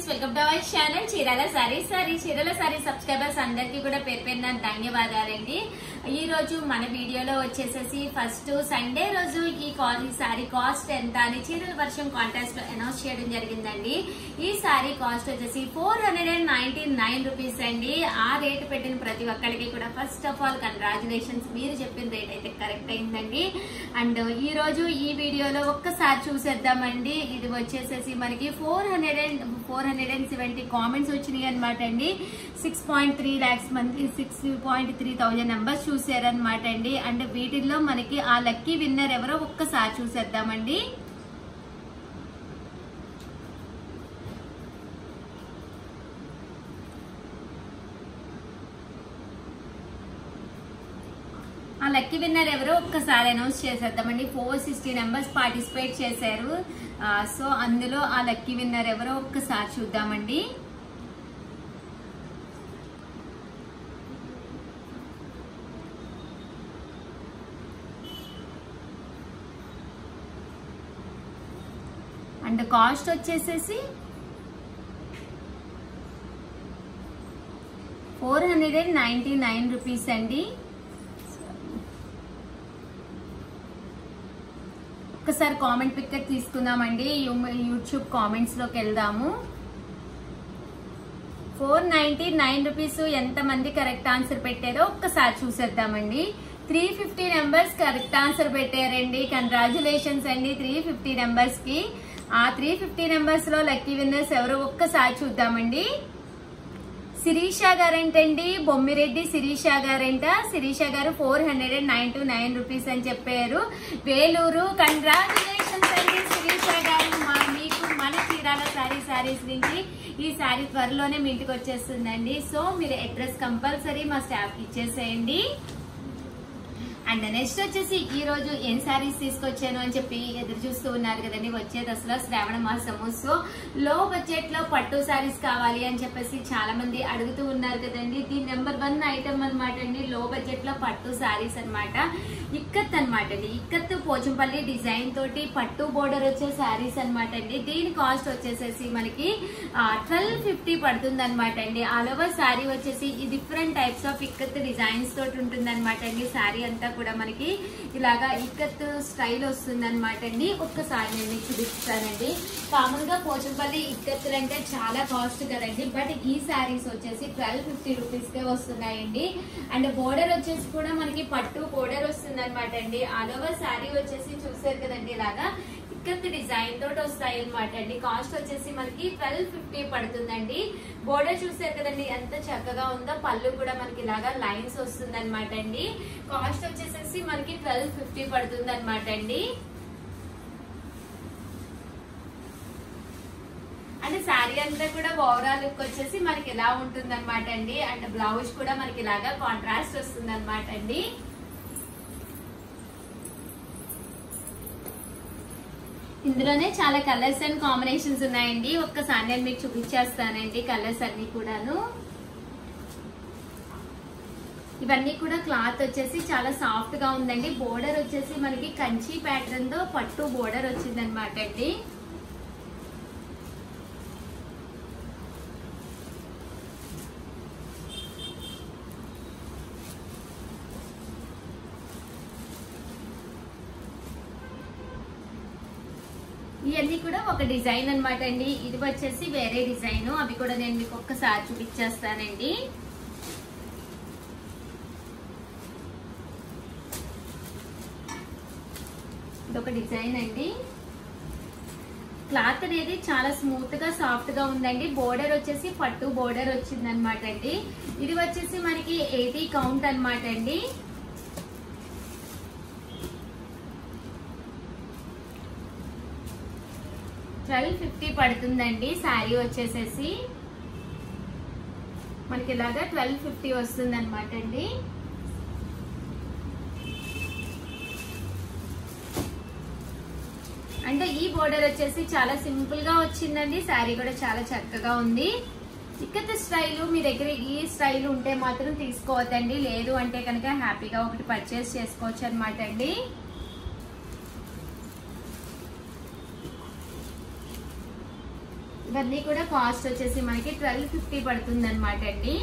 friends welcome to our channel Chirala sari sorry Chirala sari subscribers అందరికీ కూడా పేరు పేరున ధన్యవాదాలండి ఈ రోజు మన వీడియోలో వచ్చేసేసి ఫస్ట్ సండే రోజు ఈ కా- ఈ సారీ కాస్ట్ ఎంత అని చీరల వర్షం కాంటాక్ట్ లో అనౌన్స్ చేయడం జరిగిందండి ఈ సారీ కాస్ట్ వచ్చేసి four hundred and ninety nine rupees అండి ఆ రేట్ పెట్టిన ప్రతి ఒక్కరికి కూడా ఫస్ట్ ఆఫ్ ఆల్ కంగ్రాచులేషన్స్ మీరు చెప్పిన రేట్ అయితే కరెక్ట్ అయిందండి అండ్ ఈ రోజు ఈ వీడియోలో ఒక్కసారి చూసేద్దామండి ఇది వచ్చేసేసి మనకి four hundred and four hundred and seventy comments వచ్చినాయి అనమాట అండి సిక్స్ పాయింట్ త్రీ ల్యాక్స్ మంది six point three thousand numbers చూసారనమాట అండి అండ్ వీటిల్లో మనకి ఆ లక్కీ విన్నర్ ఎవరో ఒక్కసారి చూసేద్దామండి ఆ లక్కీ విన్నర్ ఎవరో ఒక్కసారి అనౌన్స్ చేసేద్దామండి ఫోర్ సిక్స్టీ నెంబర్స్ పార్టిసిపేట్ చేశారు ఆ, సో అందులో ఆ లక్కీ విన్నర్ ఎవరో ఒక్కసారి చూద్దామండి అండ్ కాస్ట్ వచ్చేసేసి four hundred and ninety nine rupees అండి ఒక్కసారి కామెంట్ పిక్చర్ తీసుకుందామండి యూ- యూట్యూబ్ కామెంట్స్ లోకి వెళ్దాము ఫోర్ నైన్టీ నైన్ రూపీస్ ఎంత మంది కరెక్ట్ ఆన్సర్ పెట్టారో ఒక్కసారి చూసేద్దామండి three fifty numbers correct answer పెట్టారండి కంగ్రాచులేషన్స్ అండి త్రీ ఫిఫ్టీ నెంబర్స్ కి ఆ త్రీ ఫిఫ్టీ నెంబర్స్ లో లక్కీ విన్నర్స్ ఎవరో ఒక్కసారి చూద్దామండి శిరీష గారంటండి బొమ్మిరెడ్డి శిరీష గారంట Shirisha garu four hundred and nine two nine rupees అని చెప్పారు వేలూరు కంగ్రాచులేషన్స్ అండి శిరీష గారు మా మీకు మన చీరాల సారీ సారీస్ నుంచి ఈ సారీ త్వరలోనే మీ ఇంటికి వచ్చేస్తుందండి సో మీరు అడ్రస్ కంపల్సరీ మా స్టాఫ్ ఇచ్చేసేయండి అండ్ నెక్స్ట్ వచ్చేసి ఈ రోజు ఏం శారీస్ తీసుకొచ్చాను అని చెప్పి ఎదురు చూస్తూ ఉన్నారు కదండి వచ్చేది అసలు శ్రావణ మాసము సో లో బడ్జెట్ లో పట్టు శారీస్ కావాలి అని చెప్పేసి చాలా మంది అడుగుతూ ఉన్నారు కదండి దీని నెంబర్ వన్ ఐటమ్ అనమాట అండి లో బడ్జెట్ లో పట్టు శారీస్ అన్నమాట ఇక్కత్ అనమాట అండి ఇక్కత్ పోచంపల్లి డిజైన్ తోటి పట్టు బోర్డర్ వచ్చే శారీస్ అనమాట అండి దీని కాస్ట్ వచ్చేసేసి మనకి ట్వెల్వ్ ఫిఫ్టీ పడుతుంది అనమాట అండి ఆల్ ఓవర్ శారీ వచ్చేసి ఈ different types of ikat designs తోటి ఉంటుంది అనమాట అండి శారీ అంతా కూడా మనకి ఇలాగా ఇక్కత్ స్టైల్ వస్తుంది అనమాట అండి ఒక్కసారి నేను మీకు చూపిస్తానండి కామన్ గా పోచంపల్లి ఇక్కత్తులు అంటే చాలా కాస్ట్ కదండి బట్ ఈ శారీస్ వచ్చేసి ట్వెల్వ్ ఫిఫ్టీ రూపీస్ కే వస్తున్నాయండి అండ్ బోర్డర్ వచ్చేసి కూడా మనకి పట్టు బోర్డర్ వస్తుంది అనమాట అండి ఆల్ ఓవర్ శారీ వచ్చేసి చూసారు కదండి ఇలాగా ఇక్కత్ డిజైన్ తోటి వస్తాయి అనమాట అండి కాస్ట్ వచ్చేసి మనకి ట్వెల్వ్ ఫిఫ్టీ పడుతుందండి బోర్డర్ చూసారు కదండి ఎంత చక్కగా ఉందో పళ్ళు కూడా మనకి ఇలాగా లైన్స్ వస్తుంది అనమాట అండి కాస్ట్ వచ్చేసేసి మనకి ట్వెల్వ్ ఫిఫ్టీ పడుతుంది అనమాట అండి అండ్ శారీ అంతా కూడా ఓవరాల్ లుక్ వచ్చేసి మనకి ఇలా ఉంటుంది అనమాట అండి అండ్ బ్లౌజ్ కూడా మనకి ఇలాగా కాంట్రాస్ట్ వస్తుంది అనమాట అండి ఇందులోనే చాలా కలర్స్ అండ్ కాంబినేషన్స్ ఉన్నాయండి ఒక్కసారి నేను మీకు చూపించేస్తానండి కలర్స్ అన్ని కూడాను ఇవన్నీ కూడా క్లాత్ వచ్చేసి చాలా సాఫ్ట్ గా ఉందండి బోర్డర్ వచ్చేసి మనకి కంచి ప్యాటర్న్ తో పట్టు బోర్డర్ వచ్చింది అనమాట అండి ఇవన్నీ కూడా ఒక డిజైన్ అన్నమాట అండి ఇది వచ్చేసి వేరే డిజైన్ అవి కూడా నేను మీకు ఒక్కసారి చూపించేస్తానండి ఇది ఒక డిజైన్ అండి క్లాత్ అనేది చాలా స్మూత్ గా సాఫ్ట్ గా ఉందండి బోర్డర్ వచ్చేసి పట్టు బోర్డర్ వచ్చింది అనమాట అండి ఇది వచ్చేసి మనకి ఎయిటీ కౌంట్ అన్నమాట అండి ట్వెల్వ్ ఫిఫ్టీ పడుతుందండి శారీ వచ్చేసేసి మనకి ఇలాగా ట్వెల్వ్ ఫిఫ్టీ వస్తుంది అనమాట అండి అంటే ఈ బోర్డర్ వచ్చేసి చాలా సింపుల్ గా వచ్చిందండి శారీ కూడా చాలా చక్కగా ఉంది ఇక్కత స్టైల్ మీ దగ్గర ఈ స్టైల్ ఉంటే మాత్రం తీసుకోవద్దండి లేదు అంటే కనుక హ్యాపీగా ఒకటి పర్చేస్ చేసుకోవచ్చు అనమాట అండి ఇవన్నీ కూడా కాస్ట్ వచ్చేసి మనకి ట్వెల్వ్ ఫిఫ్టీ పడుతుంది అనమాట అండి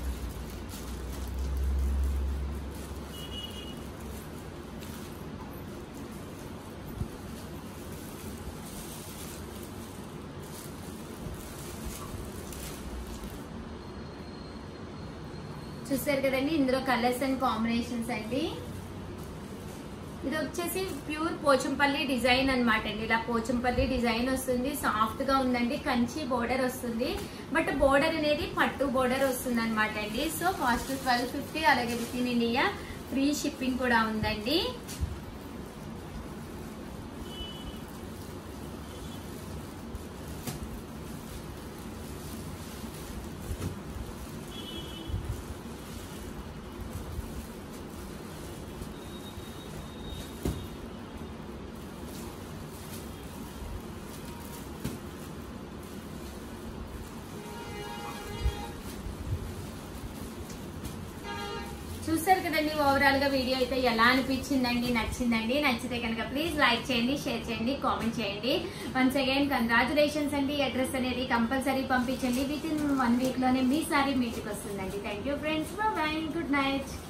చూసారు కదండి ఇందులో కలర్స్ అండ్ కాంబినేషన్స్ అండి ఇది వచ్చేసి ప్యూర్ పోచంపల్లి డిజైన్ అన్నమాట అండి ఇలా పోచంపల్లి డిజైన్ వస్తుంది సాఫ్ట్ గా ఉందండి కంచి బోర్డర్ వస్తుంది బట్ బోర్డర్ అనేది పట్టు బోర్డర్ వస్తుంది అనమాట అండి సో కాస్ట్ ట్వెల్వ్ ఫిఫ్టీ అలాగే within India free shipping కూడా ఉందండి చూసారు కదండి ఓవరాల్ గా వీడియో అయితే ఎలా అనిపించిందండి నచ్చిందండి నచ్చితే కనుక ప్లీజ్ లైక్ చేయండి షేర్ చేయండి కామెంట్ చేయండి వన్స్ అగైన్ కంగ్రాచులేషన్స్ అండి అడ్రస్ అనేది కంపల్సరీ పంపించండి విత్ ఇన్ వన్ వీక్ లోనే మీ సారీ మీటికి వస్తుందండి thank you friends bye good night